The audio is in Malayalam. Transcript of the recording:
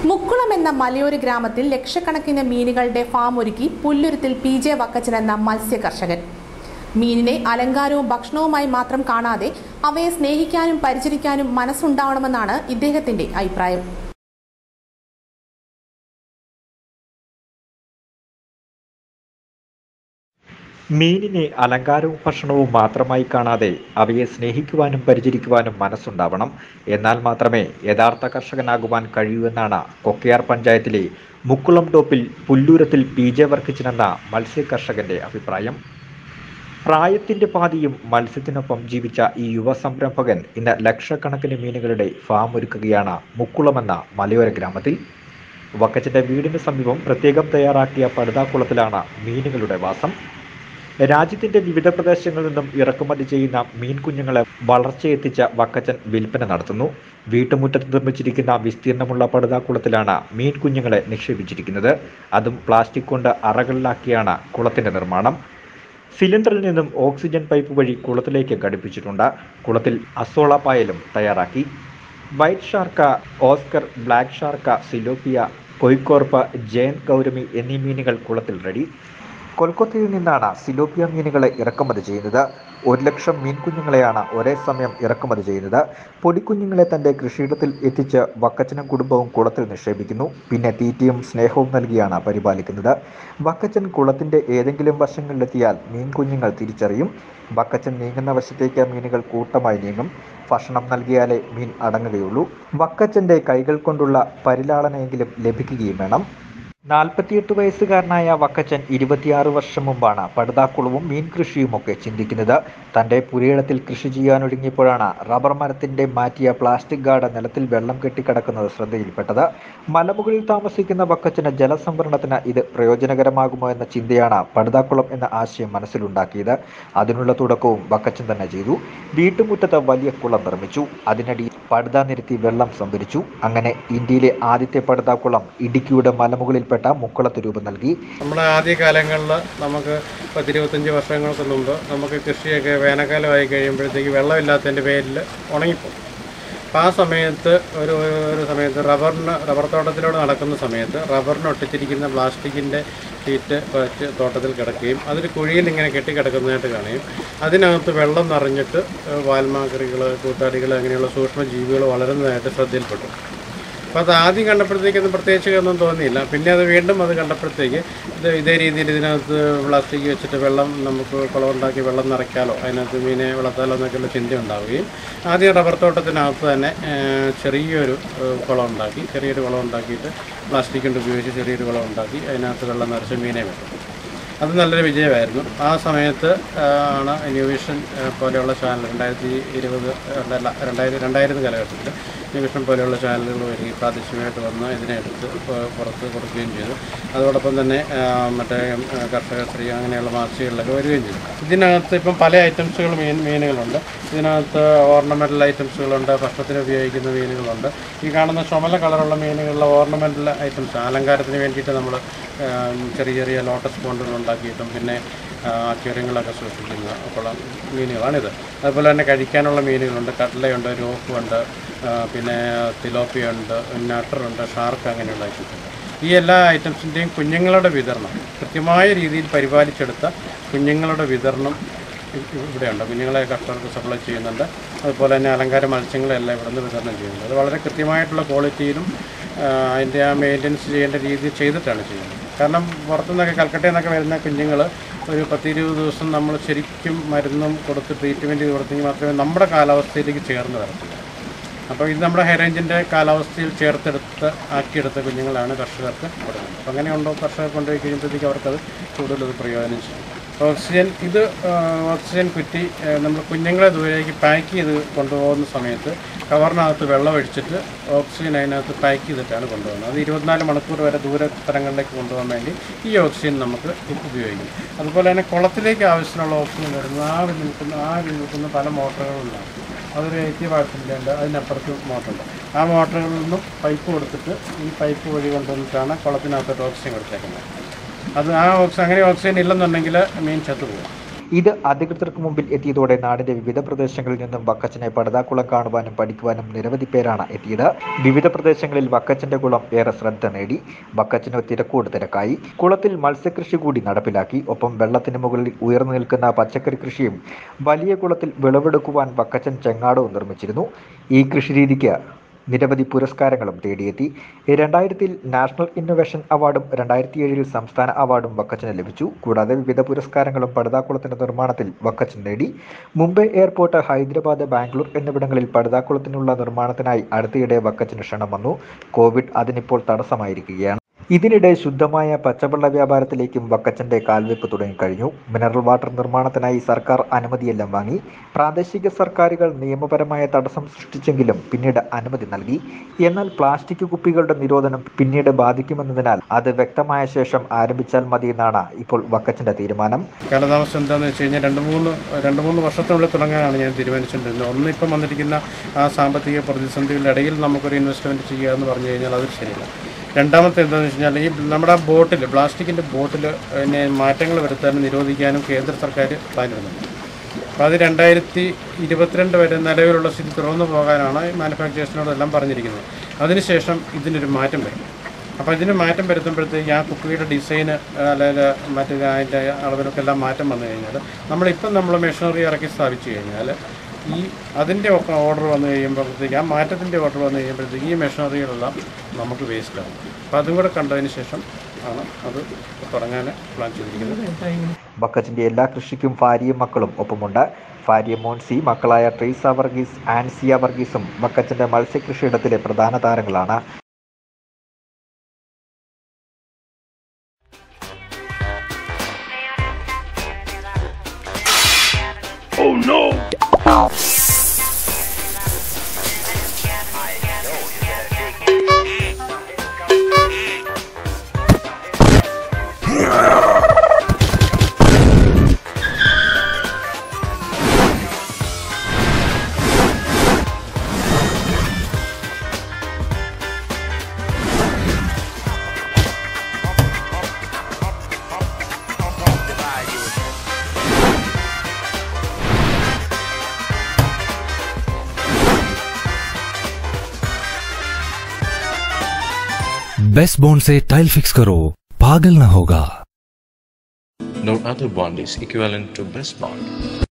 മുക്കുളം എന്ന മലയോര ഗ്രാമത്തിൽ ലക്ഷക്കണക്കിന് മീനുകളുടെ ഫാം ഒരുക്കി പുല്ലുരുത്തിൽ പി ജെ വക്കച്ചൻ എന്ന മത്സ്യ കർഷകൻ മീനിനെ അലങ്കാരവും ഭക്ഷണവുമായി മാത്രം കാണാതെ അവയെ സ്നേഹിക്കാനും പരിചരിക്കാനും മനസ്സുണ്ടാവണമെന്നാണ് ഇദ്ദേഹത്തിന്റെ അഭിപ്രായം മീനിനെ അലങ്കാരവും ഭക്ഷണവും മാത്രമായി കാണാതെ അവയെ സ്നേഹിക്കുവാനും പരിചരിക്കുവാനും മനസ്സുണ്ടാവണം എന്നാൽ മാത്രമേ യഥാർത്ഥ കർഷകനാകുവാൻ കഴിയൂ എന്നാണ് കൊക്കയാർ പഞ്ചായത്തിലെ മുക്കുളം ടോപ്പിൽ പുല്ലൂരത്തിൽ പി ജെ വർക്കിച്ചൻ എന്ന മത്സ്യ കർഷകന്റെ അഭിപ്രായം പ്രായത്തിന്റെ പാതിയും മത്സ്യത്തിനൊപ്പം ജീവിച്ച ഈ യുവ സംരംഭകൻ ഇന്ന് ലക്ഷക്കണക്കിന് മീനുകളുടെ ഫാം ഒരുക്കുകയാണ് മുക്കുളമെന്ന മലയോര ഗ്രാമത്തിൽ വക്കച്ചന്റെ വീടിന് സമീപം പ്രത്യേകം തയ്യാറാക്കിയ പടുതാക്കുളത്തിലാണ് മീനുകളുടെ വാസം രാജ്യത്തിന്റെ വിവിധ പ്രദേശങ്ങളിൽ നിന്നും ഇറക്കുമതി ചെയ്യുന്ന മീൻ കുഞ്ഞുങ്ങളെ വളർച്ചയെത്തിച്ച വക്കച്ചൻ വിൽപ്പന നടത്തുന്നു വീട്ടുമുറ്റത്ത് നിർമ്മിച്ചിരിക്കുന്ന വിസ്തീർണമുള്ള പടുതാക്കുളത്തിലാണ് മീൻ കുഞ്ഞുങ്ങളെ നിക്ഷേപിച്ചിരിക്കുന്നത് അതും പ്ലാസ്റ്റിക് കൊണ്ട് അറകളിലാക്കിയാണ് കുളത്തിന്റെ നിർമ്മാണം സിലിണ്ടറിൽ നിന്നും ഓക്സിജൻ പൈപ്പ് വഴി കുളത്തിലേക്ക് ഘടിപ്പിച്ചിട്ടുണ്ട് കുളത്തിൽ അസോള പായലും തയ്യാറാക്കി white shark Oscar black shark സിലോപ്പിയ കൊയ്ക്കോർപ്പ് ജയൻ ഗൗരമി എന്നീ മീനുകൾ കുളത്തിൽ റെഡി കൊൽക്കത്തയിൽ നിന്നാണ് സിലോപ്പിയ മീനുകളെ ഇറക്കുമതി ചെയ്യുന്നത് ഒരു ലക്ഷം മീൻ കുഞ്ഞുങ്ങളെയാണ് ഒരേ സമയം ഇറക്കുമതി ചെയ്യുന്നത് പൊടിക്കുഞ്ഞുങ്ങളെ തന്റെ കൃഷിയിടത്തിൽ എത്തിച്ച് വക്കച്ചനും കുടുംബവും കുളത്തിൽ നിക്ഷേപിക്കുന്നു പിന്നെ തീറ്റയും സ്നേഹവും നൽകിയാണ് പരിപാലിക്കുന്നത് വക്കച്ചൻ കുളത്തിന്റെ ഏതെങ്കിലും വശങ്ങളിലെത്തിയാൽ മീൻ കുഞ്ഞുങ്ങൾ തിരിച്ചറിയും വക്കച്ചൻ നീങ്ങുന്ന വശത്തേക്ക് മീനുകൾ കൂട്ടമായി നീങ്ങും ഭക്ഷണം നൽകിയാലേ മീൻ അടങ്ങുകയുള്ളൂ വക്കച്ചന്റെ കൈകൾ കൊണ്ടുള്ള പരിലാളനയെങ്കിലും ലഭിക്കുകയും വേണം നാൽപ്പത്തിയെട്ട് വയസ്സുകാരനായ വക്കച്ചൻ ഇരുപത്തിയാറ് വർഷം മുമ്പാണ് പടുതാക്കുളവും മീൻ കൃഷിയുമൊക്കെ ചിന്തിക്കുന്നത് തന്റെ പുരയിടത്തിൽ കൃഷി ചെയ്യാനൊരുങ്ങിയപ്പോഴാണ് റബ്ബർ മരത്തിന്റെ മാറ്റിയ പ്ലാസ്റ്റിക് ഗാർഡ് നിലത്തിൽ വെള്ളം കെട്ടിക്കിടക്കുന്നത് ശ്രദ്ധയിൽപ്പെട്ടത് മലമുകളിൽ താമസിക്കുന്ന വക്കച്ചന് ജലസംഭരണത്തിന് ഇത് പ്രയോജനകരമാകുമോ എന്ന ചിന്തയാണ് പടുതാക്കുളം എന്ന ആശയം മനസ്സിലുണ്ടാക്കിയത് അതിനുള്ള തുടക്കവും വക്കച്ചൻ തന്നെ ചെയ്തു വീട്ടുമുറ്റത്ത് വലിയ കുളം നിർമ്മിച്ചു അതിനടിയിൽ പടുത നിരത്തി വെള്ളം സംഭരിച്ചു അങ്ങനെ ഇന്ത്യയിലെ ആദ്യത്തെ പടുതാക്കുളം ഇടുക്കിയുടെ മലമുകളിൽപ്പെട്ട മുക്കുളത്ത് രൂപം നൽകി നമ്മുടെ ആദ്യ കാലങ്ങളിൽ നമുക്ക് പത്തിരുപത്തഞ്ച് വർഷങ്ങൾക്ക് മുമ്പ് നമുക്ക് കൃഷിയൊക്കെ വേനൽക്കാലമായി കഴിയുമ്പോഴത്തേക്ക് വെള്ളമില്ലാത്തതിൻ്റെ പേരിൽ ഉണങ്ങിപ്പോകും അപ്പോൾ ആ സമയത്ത് ഒരു ഒരു സമയത്ത് റബ്ബറിന് റബ്ബർ തോട്ടത്തിലൂടെ നടക്കുന്ന സമയത്ത് റബ്ബറിന് ഒട്ടിച്ചിരിക്കുന്ന പ്ലാസ്റ്റിക്കിൻ്റെ ഷീറ്റ് വെച്ച് തോട്ടത്തിൽ കിടക്കുകയും അതൊരു കുഴിയിൽ ഇങ്ങനെ കെട്ടിക്കിടക്കുന്നതായിട്ട് കാണുകയും അതിനകത്ത് വെള്ളം നിറഞ്ഞിട്ട് വാൽമാക്രികൾ കൂത്താടികൾ അങ്ങനെയുള്ള സൂക്ഷ്മ ജീവികൾ വളരുന്നതായിട്ട് ശ്രദ്ധയിൽപ്പെട്ടു അപ്പോൾ അത് ആദ്യം കണ്ടപ്പോഴത്തേക്കൊന്നും പ്രത്യേകിച്ച് ഒന്നും തോന്നിയില്ല പിന്നെ അത് വീണ്ടും അത് കണ്ടപ്പോഴത്തേക്ക് ഇത് ഇതേ രീതിയിൽ ഇതിനകത്ത് പ്ലാസ്റ്റിക് വെച്ചിട്ട് വെള്ളം നമുക്ക് കുളമുണ്ടാക്കി വെള്ളം നിറയ്ക്കാലോ അതിനകത്ത് മീനെ വളർത്താലോ എന്നൊക്കെയുള്ള ചിന്ത ഉണ്ടാവുകയും ആദ്യം റബ്ബർ തോട്ടത്തിനകത്ത് തന്നെ ഏഹ്, ചെറിയൊരു ഏഹ്, കുളം ഉണ്ടാക്കി ചെറിയൊരു കുളം ഉണ്ടാക്കിയിട്ട് പ്ലാസ്റ്റിക് കൊണ്ട് ഉപയോഗിച്ച് ചെറിയൊരു കുളം ഉണ്ടാക്കി അതിനകത്ത് വെള്ളം നിറച്ച് മീനെ വിട്ടു അത് നല്ലൊരു വിജയമായിരുന്നു ആ സമയത്ത് ആ, ആണ് ന്യൂവിഷൻ ആ, പോലെയുള്ള ചാനൽ രണ്ടായിരത്തി ഇരുപത് അല്ല രണ്ടായിരം രണ്ടായിരത്തി കാലഘട്ടത്തിൽ ന്യൂവിഷൻ പോലെയുള്ള ചാനലുകൾ വരികയും പ്രാദേശികമായിട്ട് വന്ന് ഇതിനെ എടുത്ത് പു- പുറത്ത് കൊടുക്കുകയും ചെയ്തു അതോടൊപ്പം തന്നെ ആ, മറ്റേ ആ, കർഷക സ്ത്രീ അങ്ങനെയുള്ള മാസികകളിലൊക്കെ വരികയും ചെയ്തു ഇതിനകത്ത് ഇപ്പം പല ഐറ്റംസുകൾ മീൻ മീനുകളുണ്ട് ഇതിനകത്ത് ഓർണമെൻ്റൽ ഐറ്റംസുകളുണ്ട് ഭക്ഷണത്തിന് ഉപയോഗിക്കുന്ന മീനുകളുണ്ട് ഈ കാണുന്ന ചുമല കളറുള്ള മീനുകളിലെ ഓർണമെൻ്റൽ ഐറ്റംസ് അലങ്കാരത്തിന് വേണ്ടിയിട്ട് നമ്മൾ ചെറിയ ചെറിയ ലോട്ടസ് പോണ്ടുകൾ ഉണ്ടാക്കിയിട്ടും പിന്നെ അക്വേറിയങ്ങളൊക്കെ സൂക്ഷിക്കുന്ന കുളം മീനുകളാണിത് അതുപോലെ തന്നെ കഴിക്കാനുള്ള മീനുകളുണ്ട് കട്ലയുണ്ട് രോക്കുണ്ട് ആ, പിന്നെ തിലോപ്പിയുണ്ട് നട്ടറുണ്ട് ഷാർക്ക് അങ്ങനെയുള്ള ഐറ്റംസ് ഉണ്ട് ഈ എല്ലാ ഐറ്റംസിൻ്റെയും കുഞ്ഞുങ്ങളുടെ വിതരണം കൃത്യമായ രീതിയിൽ പരിപാലിച്ചെടുത്ത കുഞ്ഞുങ്ങളുടെ വിതരണം ഇ- ഇവിടെയുണ്ട് കുഞ്ഞുങ്ങളെ കർഷകർക്ക് സപ്ലൈ ചെയ്യുന്നുണ്ട് അതുപോലെ തന്നെ അലങ്കാര മത്സ്യങ്ങളെല്ലാം ഇവിടെ നിന്ന് വിതരണം ചെയ്യുന്നുണ്ട് അത് വളരെ കൃത്യമായിട്ടുള്ള ക്വാളിറ്റിയിലും ആ, അതിൻ്റെ ആ മെയിൻ്റനൻസ് ചെയ്യേണ്ട രീതിയിൽ ചെയ്തിട്ടാണ് ചെയ്യുന്നത് കാരണം പുറത്തുനിന്നൊക്കെ കൽക്കട്ടയിൽ നിന്നൊക്കെ വരുന്ന കുഞ്ഞുങ്ങൾ ഒരു പത്തിരുപത് ദിവസം നമ്മൾ ശരിക്കും മരുന്നും കൊടുത്ത് ട്രീറ്റ്മെൻറ്റ് ചെയ്ത് കൊടുത്തെങ്കിൽ മാത്രമേ നമ്മുടെ കാലാവസ്ഥയിലേക്ക് ചേർന്ന് വരത്തുള്ളൂ അപ്പോൾ ഇത് നമ്മുടെ ഹൈറേഞ്ചിൻ്റെ കാലാവസ്ഥയിൽ ചേർത്തെടുത്ത് ആക്കിയെടുത്ത കുഞ്ഞുങ്ങളാണ് കർഷകർക്ക് കൊടുക്കുന്നത് അപ്പോൾ അങ്ങനെയുണ്ടോ കർഷകർ കൊണ്ടുപോയി കഴിയുമ്പോഴത്തേക്ക് അവർക്കത് കൂടുതൽ അത് പ്രയോജനം ചെയ്യും ഓക്സിജൻ ഇത് ആ, ഓക്സിജൻ കുറ്റി ആ, നമ്മൾ കുഞ്ഞുങ്ങളെ ദൂരേക്ക് പാക്ക് ചെയ്ത് കൊണ്ടുപോകുന്ന സമയത്ത് കവറിനകത്ത് വെള്ളം ഒഴിച്ചിട്ട് ഓക്സിജൻ അതിനകത്ത് പാക്ക് ചെയ്തിട്ടാണ് കൊണ്ടുപോകുന്നത് അത് ഇരുപത്തിനാല് മണിക്കൂർ വരെ ദൂര സ്ഥലങ്ങളിലേക്ക് കൊണ്ടുപോകാൻ വേണ്ടി ഈ ഓക്സിജൻ നമുക്ക് ഉപയോഗിക്കും അതുപോലെ തന്നെ കുളത്തിലേക്ക് ആവശ്യമുള്ള ഓക്സിജൻ വരുന്നത് ആ നിൽക്കുന്ന ആ നിൽക്കുന്ന പല മോട്ടറുകളുണ്ടാകും അതൊരു എയ്റ്റി വാട്സിൻ്റെ ഉണ്ട് അതിനപ്പുറത്ത് മോട്ടറുണ്ട് ആ മോട്ടറുകളിൽ നിന്നും പൈപ്പ് കൊടുത്തിട്ട് ഈ പൈപ്പ് വഴി കൊണ്ടുവന്നിട്ടാണ് കുളത്തിനകത്തോട്ട് ഓക്സിജൻ കൊടുത്തേക്കുന്നത് അത് ആ ഓക്സിജൻ അങ്ങനെ ഓക്സിജൻ ഇല്ലെന്നുണ്ടെങ്കിൽ മീൻ ചത്തു പോകും ഇത് അധികൃതർക്ക് മുമ്പിൽ എത്തിയതോടെ നാടിന്റെ വിവിധ പ്രദേശങ്ങളിൽ നിന്നും വക്കച്ചനെ പടുതാക്കുളം കാണുവാനും പഠിക്കുവാനും നിരവധി പേരാണ് എത്തിയത് വിവിധ പ്രദേശങ്ങളിൽ വക്കച്ചന്റെ കുളം ഏറെ ശ്രദ്ധ നേടി വക്കച്ചന് തിരക്കോട് തിരക്കായി കുളത്തിൽ മത്സ്യകൃഷി കൂടി നടപ്പിലാക്കി ഒപ്പം വെള്ളത്തിന് മുകളിൽ ഉയർന്നു നിൽക്കുന്ന പച്ചക്കറി കൃഷിയും വലിയ കുളത്തിൽ വിളവെടുക്കുവാൻ വക്കച്ചൻ ചെങ്ങാടവും നിർമ്മിച്ചിരുന്നു ഈ കൃഷിരീതിക്ക് നിരവധി പുരസ്കാരങ്ങളും തേടിയെത്തി രണ്ടായിരത്തിൽ നാഷണൽ ഇന്നൊവേഷൻ അവാർഡും രണ്ടായിരത്തി ഏഴിൽ സംസ്ഥാന അവാർഡും വക്കച്ചന് ലഭിച്ചു കൂടാതെ വിവിധ പുരസ്കാരങ്ങളും പടുതാക്കുളത്തിന്റെ നിർമ്മാണത്തിൽ വക്കച്ചൻ നേടി മുംബൈ എയർപോർട്ട് ഹൈദരാബാദ് ബാംഗ്ലൂർ എന്നിവിടങ്ങളിൽ പടുതാക്കുളത്തിനുള്ള നിർമ്മാണത്തിനായി അടുത്തിടെ വക്കച്ചന് ക്ഷണം വന്നു കോവിഡ് അതിനിപ്പോൾ തടസ്സമായിരിക്കുകയാണ് ഇതിനിടെ ശുദ്ധമായ പച്ചവെള്ള വ്യാപാരത്തിലേക്കും വക്കച്ചന്റെ കാൽവെപ്പ് തുടങ്ങിക്കഴിഞ്ഞു മിനറൽ വാട്ടർ നിർമ്മാണത്തിനായി സർക്കാർ അനുമതിയെല്ലാം വാങ്ങി പ്രാദേശിക സർക്കാരുകൾ നിയമപരമായ തടസ്സം സൃഷ്ടിച്ചെങ്കിലും പിന്നീട് അനുമതി നൽകി എന്നാൽ പ്ലാസ്റ്റിക് കുപ്പികളുടെ നിരോധനം പിന്നീട് ബാധിക്കുമെന്നതിനാൽ അത് വ്യക്തമായ ശേഷം ആരംഭിച്ചാൽ മതിയെന്നാണ് ഇപ്പോൾ വക്കച്ചന്റെ തീരുമാനം കാലതാമസം എന്താണെന്ന് വെച്ച് കഴിഞ്ഞാൽ രണ്ട് മൂന്ന് രണ്ട് മൂന്ന് വർഷത്തിനുള്ളിൽ തുടങ്ങാനാണ് ഞാൻ തീരുമാനിച്ചിട്ടുണ്ടായിരുന്നത് ഒന്ന് ഇപ്പം വന്നിരിക്കുന്ന ആ സാമ്പത്തിക പ്രതിസന്ധികളുടെ ഇടയിൽ നമുക്കൊരു ഇൻവെസ്റ്റ്മെൻറ്റ് ചെയ്യുക എന്ന് പറഞ്ഞു കഴിഞ്ഞാൽ അത് ശരിയല്ല രണ്ടാമത്തെ എന്താണെന്ന് വെച്ച് കഴിഞ്ഞാൽ ഈ നമ്മുടെ ആ ബോട്ടിൽ പ്ലാസ്റ്റിക്കിൻ്റെ ബോട്ടിൽ പിന്നെ മാറ്റങ്ങൾ വരുത്താനും നിരോധിക്കാനും കേന്ദ്ര സർക്കാർ പ്ലാൻ ഇടുന്നുണ്ട് അപ്പോൾ അത് രണ്ടായിരത്തി ഇരുപത്തിരണ്ട് വരെ നിലവിലുള്ള സ്ഥിതി തുറന്നു പോകാനാണ് മാനുഫാക്ചേഴ്സിനോടെല്ലാം പറഞ്ഞിരിക്കുന്നത് അതിനുശേഷം ഇതിനൊരു മാറ്റം വരും അപ്പോൾ ഇതിന് മാറ്റം വരുത്തുമ്പോഴത്തേക്ക് ആ കുപ്പിയുടെ ഡിസൈന് അല്ലെങ്കിൽ മറ്റേ അതിൻ്റെ അളവിലൊക്കെ എല്ലാം മാറ്റം വന്നു കഴിഞ്ഞാൽ നമ്മളിപ്പം നമ്മൾ മെഷീനറി ഇറക്കി സ്ഥാപിച്ചു കഴിഞ്ഞാൽ ഈ അതിൻ്റെ ഒക്കെ ഓർഡർ വന്നു കഴിയുമ്പോഴത്തേക്ക് ആ മാറ്റത്തിൻ്റെ ഓർഡർ വന്നു കഴിയുമ്പോഴത്തേക്ക് ഈ മെഷീനറികളെല്ലാം നമുക്ക് വേസ്റ്റാകും അപ്പോൾ അതും കൂടെ കണ്ടതിന് ശേഷം ആണ് അത് തുടങ്ങാൻ പ്ലാൻ ചെയ്തിരിക്കുന്നത് ബക്കറ്റിന്റെ എല്ലാ കൃഷിക്കും ഭാര്യയും മക്കളും ഒപ്പമുണ്ട് ഭാര്യ മോൻസി മക്കളായ ട്രീസ വർഗീസ് ആൻസിയ വർഗീസും ബക്കറ്റിന്റെ മത്സ്യകൃഷിയിടത്തിലെ പ്രധാന താരങ്ങളാണ് बेस्ट बॉन्ड से टाइल फिक्स करो पागल ना होगा No other bond is equivalent to best bond.